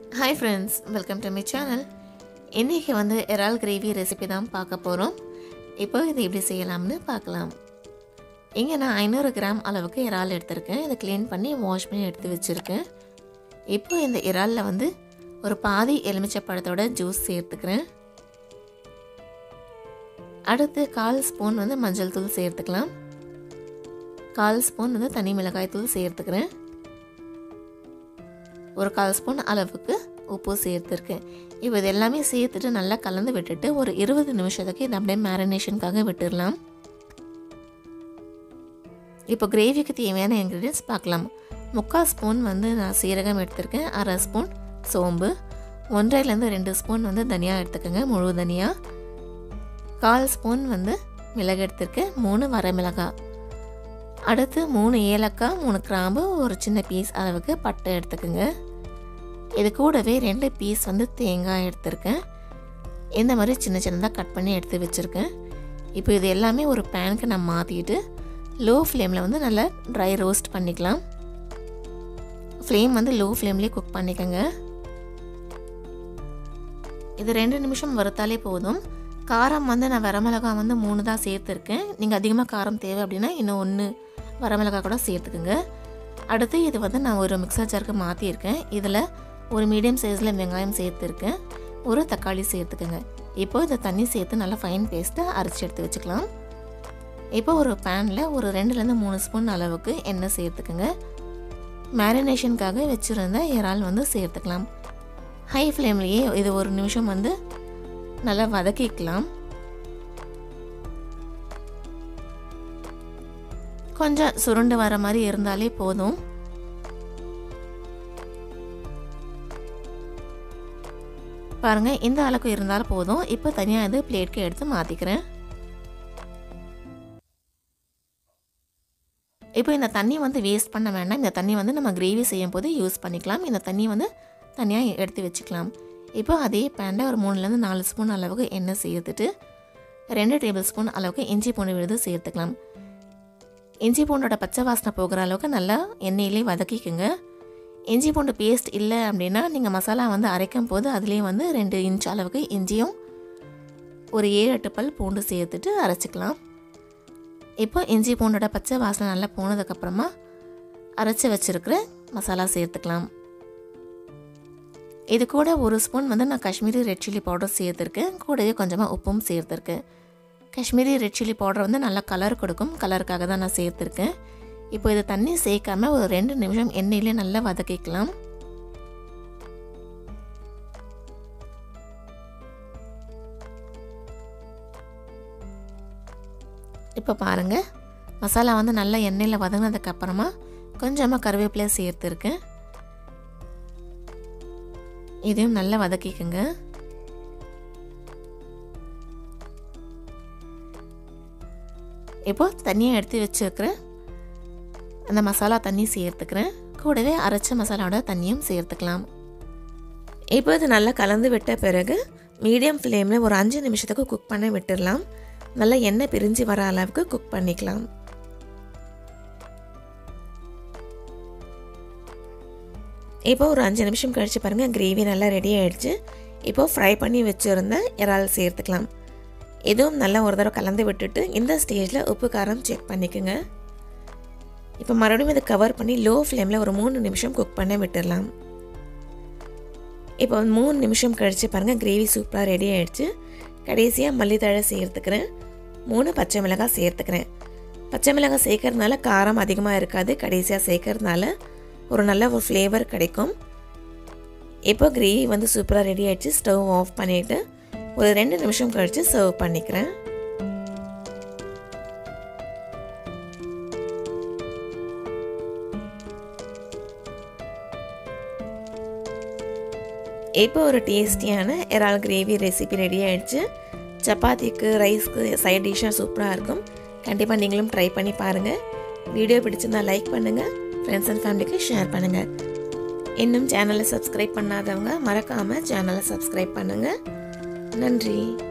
hi friends welcome to my channel இன்றைக்கி வந்து இறால் கிரேவி ரெசிபி தான் பார்க்க போகிறோம் இப்போ இது எப்படி செய்யலாம்னு பார்க்கலாம் இங்கே நான் ஐநூறு கிராம் அளவுக்கு இறால் எடுத்திருக்கேன் இதை க்ளீன் பண்ணி வாஷ் பண்ணி எடுத்து வச்சுருக்கேன் இப்போ இந்த இறாலில் வந்து ஒரு பாதி எலுமிச்சை பழத்தோட ஜூஸ் சேர்த்துக்கிறேன் அடுத்து கால் ஸ்பூன் வந்து மஞ்சள் தூள் சேர்த்துக்கலாம் கால் ஸ்பூன் வந்து தனி மிளகாய் தூள் சேர்த்துக்கிறேன் ஒரு கால் ஸ்பூன் அளவுக்கு உப்பு சேர்த்துருக்கேன் இப்போ இது எல்லாமே சேர்த்துட்டு நல்லா கலந்து விட்டுட்டு ஒரு இருபது நிமிஷத்துக்கு இதை அப்படியே மேரினேஷனுக்காக விட்டுடலாம் இப்போ கிரேவிக்கு தேவையான இன்க்ரீடியன்ஸ் பார்க்கலாம் முக்கால் ஸ்பூன் வந்து நான் சீரகம் எடுத்திருக்கேன் அரை ஸ்பூன் சோம்பு ஒன்றையிலேருந்து ரெண்டு ஸ்பூன் வந்து தனியா எடுத்துக்கோங்க முழு தனியா கால் ஸ்பூன் வந்து மிளகு எடுத்திருக்கேன் மூணு வரமிளகாய் அடுத்து மூணு ஏலக்காய் மூணு கிராம்பு ஒரு சின்ன பீஸ் அளவுக்கு பட்டை எடுத்துக்கோங்க இது கூடவே ரெண்டு பீஸ் வந்து தேங்காய் எடுத்திருக்கேன் இந்த மாதிரி சின்ன சின்னதாக கட் பண்ணி எடுத்து வச்சுருக்கேன் இப்போ இது எல்லாமே ஒரு பேனுக்கு நான் மாற்றிட்டு லோ ஃப்ளேமில் வந்து நல்லா ட்ரை ரோஸ்ட் பண்ணிக்கலாம் ஃப்ளேம் வந்து லோ ஃப்ளேம்லேயே குக் பண்ணிக்கோங்க இது ரெண்டு நிமிஷம் வறுத்தாலே போதும் காரம் வந்து நான் வரமிளகா வந்து மூணு தான் சேர்த்துருக்கேன் நீங்கள் அதிகமாக காரம் தேவை அப்படின்னா இன்னும் ஒன்று வரமிளகா கூட சேர்த்துக்குங்க அடுத்து இது வந்து நான் ஒரு மிக்சர் ஜாருக்கு மாற்றியிருக்கேன் இதில் ஒரு மீடியம் சைஸில் வெங்காயம் சேர்த்துருக்கேன் ஒரு தக்காளி சேர்த்துக்கோங்க இப்போ இதை தண்ணி சேர்த்து நல்லா ஃபைன் பேஸ்ட்டை அரைச்சி எடுத்து வச்சுக்கலாம் இப்போ ஒரு பேனில் ஒரு ரெண்டுலேருந்து மூணு ஸ்பூன் அளவுக்கு எண்ணெய் சேர்த்துக்கோங்க மேரினேஷனுக்காக வச்சுருந்த இறால் வந்து சேர்த்துக்கலாம் ஹை ஃப்ளேம்லேயே இது ஒரு நிமிஷம் வந்து நல்லா வதக்கிக்கலாம் கொஞ்சம் சுருண்டு வர மாதிரி இருந்தாலே போதும் பாருங்கள் இந்த அளவுக்கு இருந்தாலும் போதும் இப்போ தனியாக இது பிளேட்க்கு எடுத்து மாற்றிக்கிறேன் இப்போ இந்த தண்ணி வந்து வேஸ்ட் பண்ண வேண்டாம் இந்த தண்ணி வந்து நம்ம கிரேவி செய்யும் போது யூஸ் பண்ணிக்கலாம் இந்த தண்ணி வந்து தனியாக எடுத்து வச்சுக்கலாம் இப்போ அதே பேனில் ஒரு மூணுலேருந்து நாலு ஸ்பூன் அளவுக்கு எண்ணெய் சேர்த்துட்டு ரெண்டு டேபிள் ஸ்பூன் அளவுக்கு இஞ்சி பூண்டு விழுது சேர்த்துக்கலாம் இஞ்சி பூண்டோட பச்சை வாசனை போகிற அளவுக்கு நல்லா எண்ணெயிலே வதக்கிக்குங்க இஞ்சி பூண்டு பேஸ்ட் இல்லை அப்படின்னா நீங்கள் மசாலா வந்து அரைக்கும் போது அதுலேயே வந்து ரெண்டு இன்ச் அளவுக்கு இஞ்சியும் ஒரு ஏழு எட்டு பல் பூண்டு சேர்த்துட்டு அரைச்சிக்கலாம் இப்போ இஞ்சி பூண்டோட பச்சை வாசனை நல்லா போனதுக்கப்புறமா அரைச்சி வச்சுருக்கிற மசாலா சேர்த்துக்கலாம் இது கூட ஒரு ஸ்பூன் வந்து நான் காஷ்மீரி ரெட் சில்லி பவுடர் சேர்த்துருக்கேன் கூடவே கொஞ்சமாக உப்பும் சேர்த்துருக்கேன் காஷ்மீரி ரெட் சில்லி பவுடர் வந்து நல்லா கலர் கொடுக்கும் கலருக்காக தான் நான் சேர்த்துருக்கேன் இப்போ இதை தண்ணி சேர்க்காம ஒரு ரெண்டு நிமிஷம் எண்ணெயிலே நல்லா வதக்கிக்கலாம் இப்போ பாருங்கள் மசாலா வந்து நல்லா எண்ணெயில் வதங்கினதுக்கப்புறமா கொஞ்சமாக கருவேப்பிலை சேர்த்துருக்கேன் இதையும் நல்லா வதக்கிக்கோங்க இப்போ தண்ணியை எடுத்து வச்சுருக்கிற அந்த மசாலா தண்ணி சேர்த்துக்கிறேன் கூடவே அரைச்ச மசாலாவோட தண்ணியும் சேர்த்துக்கலாம் இப்போ இது நல்லா கலந்து விட்ட பிறகு மீடியம் ஃப்ளேமில் ஒரு அஞ்சு நிமிஷத்துக்கு குக் பண்ண விட்டுடலாம் நல்லா எண்ணெய் பிரிஞ்சு வர அளவுக்கு குக் பண்ணிக்கலாம் இப்போ ஒரு அஞ்சு நிமிஷம் கழித்து பாருங்கள் கிரேவி நல்லா ரெடி ஆகிடுச்சு இப்போது ஃப்ரை பண்ணி வச்சுருந்த இறால் சேர்த்துக்கலாம் இதுவும் நல்லா ஒரு தடவை கலந்து விட்டுட்டு இந்த ஸ்டேஜில் உப்பு காரம் செக் பண்ணிக்கோங்க இப்போ மறுபடியும் இதை கவர் பண்ணி லோ ஃப்ளேமில் ஒரு மூணு நிமிஷம் குக் பண்ண விட்டுடலாம் இப்போ மூணு நிமிஷம் கழித்து பாருங்கள் கிரேவி சூப்பராக ரெடி ஆகிடுச்சு கடைசியாக மல்லித்தழை சேர்த்துக்கிறேன் மூணு பச்சை மிளகாய் சேர்த்துக்கிறேன் பச்சை மிளகாய் சேர்க்கறதுனால காரம் அதிகமாக இருக்காது கடைசியாக சேர்க்கறதுனால ஒரு நல்ல ஒரு ஃப்ளேவர் கிடைக்கும் இப்போ கிரேவி வந்து சூப்பராக ரெடி ஆகிடுச்சு ஸ்டவ் ஆஃப் பண்ணிவிட்டு ஒரு ரெண்டு நிமிஷம் கழித்து சர்வ் பண்ணிக்கிறேன் இப்போ ஒரு டேஸ்டியான இறால் கிரேவி ரெசிபி ரெடி ஆகிடுச்சு சப்பாத்திக்கு ரைஸ்க்கு சைட் டிஷ்ஷாக சூப்பராக இருக்கும் கண்டிப்பாக நீங்களும் ட்ரை பண்ணி பாருங்கள் வீடியோ பிடிச்சிருந்தா லைக் பண்ணுங்கள் ஃப்ரெண்ட்ஸ் அண்ட் ஃபேமிலிக்கு ஷேர் பண்ணுங்கள் இன்னும் சேனலை சப்ஸ்கிரைப் பண்ணாதவங்க மறக்காமல் சேனலை சப்ஸ்கிரைப் பண்ணுங்கள் நன்றி